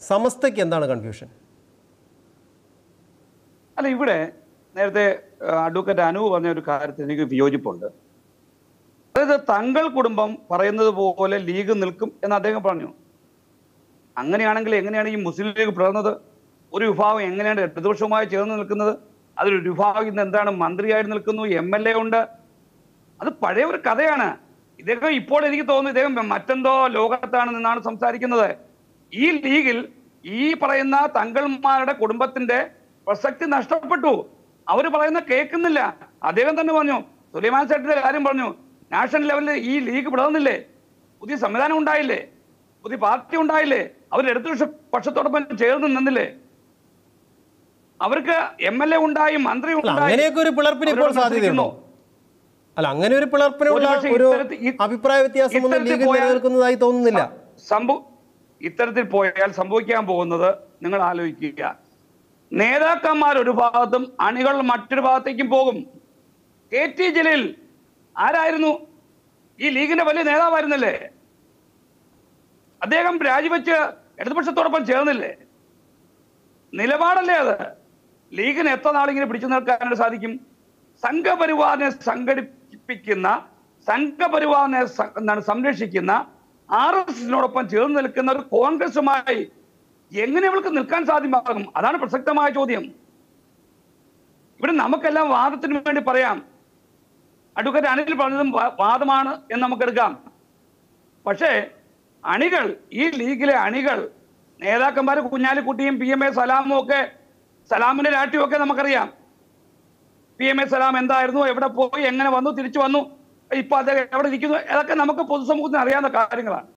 സമസ്തയ്ക്ക് എന്താണ് കൺഫ്യൂഷൻ അല്ല ഇവിടെ നേരത്തെ ആ, അഡ്വക്കേറ്റ് അനു പറഞ്ഞ ഒരു കാര്യത്തിൽ എനിക്ക് വിയോജിപ്പുണ്ട് അതായത് തങ്ങൾ കുടുംബം പറയുന്നത് പോലെ ലീഗ് നിൽക്കും എന്ന് അദ്ദേഹം പറഞ്ഞു അങ്ങനെയാണെങ്കിൽ എങ്ങനെയാണ് ഈ മുസ്ലിം ലീഗ് പിളർന്നത് ഒരു വിഭാഗം എങ്ങനെയാണ് ഇടതുപക്ഷവുമായി ചേർന്ന് നിൽക്കുന്നത് അതിലൊരു വിഭാഗം ഇന്ന് എന്താണ് മന്ത്രിയായിട്ട് നിൽക്കുന്നു എം എൽ എ ഉണ്ട് അത് പഴയ ഒരു കഥയാണ് ഇദ്ദേഹം ഇപ്പോൾ എനിക്ക് തോന്നുന്നു ഇദ്ദേഹം മറ്റെന്തോ ലോകത്താണ് നിന്നാണ് സംസാരിക്കുന്നത് ഈ ലീഗിൽ ഈ പറയുന്ന തങ്കൾമാരുടെ കുടുംബത്തിന്റെ പ്രസക്തി നഷ്ടപ്പെട്ടു അവർ പറയുന്ന കേൾക്കുന്നില്ല അദ്ദേഹം തന്നെ പറഞ്ഞു സുലൈമാൻ സെട്ടിന്റെ കാര്യം പറഞ്ഞു നാഷണൽ ലെവലിൽ ഈ ലീഗ് പിളർന്നില്ലേ പുതിയ സംവിധാനം ഉണ്ടായില്ലേ പുതിയ പാർട്ടി ഉണ്ടായില്ലേ അവർ ഇടതുപക്ഷ പക്ഷത്തോടൊപ്പം ചേർന്ന് നിന്നില്ലേ അവർക്ക് എം എൽ എ ഉണ്ടായി മന്ത്രി അല്ല ഉണ്ടായി അങ്ങനെയൊക്കെ ഒരു പിളർപ്പിന് ഇപ്പോൾ അവരോട് സാധ്യതയുണ്ടോ അല്ല അങ്ങനെ ഒരു പിളർപ്പിനുള്ള ഒരുപക്ഷെ ഒരു ഇത്തരത്തിൽ- ഈ- അഭിപ്രായ വ്യത്യാസമൊന്നും ഇത്തരത്തിൽ ലീഗിൽ പോയാൽ- നിലനിൽക്കുന്നതായി തോന്നുന്നില്ല സംഭവ ഇത്തരത്തിൽ പോയാൽ സംഭവിക്കാൻ പോകുന്നത് നിങ്ങൾ ആലോചിക്കുക നേതാക്കന്മാർ ഒരു ഭാഗത്തും അണികൾ മറ്റൊരു ഭാഗത്തേക്കും പോകും കെ ടി ജലീൽ ആരായിരുന്നു ഈ ലീഗിന്റെ വലിയ നേതാവായിരുന്നല്ലേ അദ്ദേഹം രാജിവെച്ച് ഇടതുപക്ഷത്തോടൊപ്പം ചേർന്നില്ലേ നിലപാടല്ലേ അത് ലീഗിന് എത്ര നാളിങ്ങനെ പിടിച്ചു നിൽക്കാനായിട്ട് സാധിക്കും സംഘപരിവാറിനെ സംഘടിപ്പിക്കുന്ന സംഘപരിവാറിനെ സ- എന്താണ് സംരക്ഷിക്കുന്ന ആർ എസ് എസിനോടൊപ്പം ചേർന്ന് നിൽക്കുന്ന ഒരു കോൺഗ്രസുമായി എങ്ങനെ അവൾക്ക് നിൽക്കാൻ സാധ്യമാകും അതാണ് പ്രസക്തമായ ചോദ്യം ഇവിടെ നമുക്കെല്ലാം വാദത്തിന് വേണ്ടി പറയാം അഡ്വക്കേറ്റ് അനിൽ പറഞ്ഞതും വാ- വാദമാണ് എന്ന് നമുക്കെടുക്കാം പക്ഷേ അണികൾ ഈ ലീഗിലെ അണികൾ നേതാക്കന്മാർ കുഞ്ഞാലിക്കുട്ടിയും പി എം എ സലാമും ഒക്കെ സലാമിന്റെ രാഷ്ട്രീയം ഒക്കെ നമുക്കറിയാം പി എം എ സലാം എന്തായിരുന്നു എവിടെ പോയി എങ്ങനെ വന്നു തിരിച്ചു വന്നു ഇപ്പൊ അദ്ദേഹം എവിടെ ഇരിക്കുന്നു അതൊക്കെ നമുക്ക് പൊതുസമൂഹത്തിന് അറിയാവുന്ന കാര്യങ്ങളാണ്